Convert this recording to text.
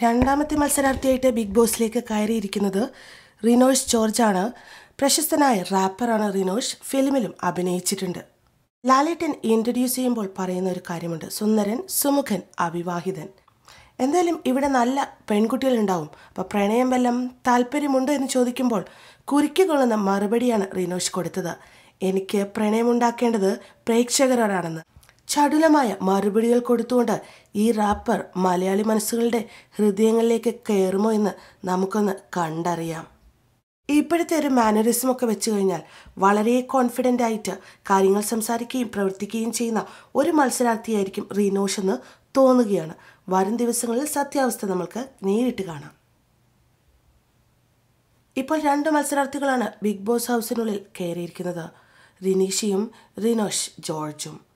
രണ്ടാമത്തെ മത്സരാർത്ഥിയായിട്ട് ബിഗ് ബോസിലേക്ക് കയറിയിരിക്കുന്നത് റിനോഷ് ജോർജാണ് പ്രശസ്തനായ റാപ്പറാണ് റിനോഷ് ഫിലിമിലും അഭിനയിച്ചിട്ടുണ്ട് ലാലേട്ടൻ ഇൻട്രൊഡ്യൂസ് ചെയ്യുമ്പോൾ പറയുന്ന ഒരു കാര്യമുണ്ട് സുന്ദരൻ സുമുഖൻ അവിവാഹിതൻ എന്തായാലും ഇവിടെ നല്ല പെൺകുട്ടികളുണ്ടാവും അപ്പോൾ പ്രണയം വല്ലം താല്പര്യമുണ്ടോ എന്ന് ചോദിക്കുമ്പോൾ കുരുക്കിക്കൊള്ളുന്ന മറുപടിയാണ് റിനോഷ് കൊടുത്തത് എനിക്ക് പ്രണയമുണ്ടാക്കേണ്ടത് പ്രേക്ഷകരോടാണെന്ന് ചടുലമായ മറുപടികൾ കൊടുത്തുകൊണ്ട് ഈ റാപ്പർ മലയാളി മനസ്സുകളുടെ ഹൃദയങ്ങളിലേക്ക് കയറുമോ എന്ന് നമുക്കൊന്ന് കണ്ടറിയാം ഇപ്പോഴത്തെ ഒരു മാനറിസം ഒക്കെ വെച്ച് കഴിഞ്ഞാൽ വളരെ കോൺഫിഡൻ്റ് ആയിട്ട് കാര്യങ്ങൾ സംസാരിക്കുകയും പ്രവർത്തിക്കുകയും ചെയ്യുന്ന ഒരു മത്സരാർത്ഥിയായിരിക്കും റീനോഷ് എന്ന് തോന്നുകയാണ് വരും ദിവസങ്ങളിൽ സത്യാവസ്ഥ നമ്മൾക്ക് നേരിട്ട് കാണാം ഇപ്പോൾ രണ്ട് മത്സരാർത്ഥികളാണ് ബിഗ് ബോസ് ഹൗസിനുള്ളിൽ കയറിയിരിക്കുന്നത് റിനീഷയും റിനോഷ് ജോർജും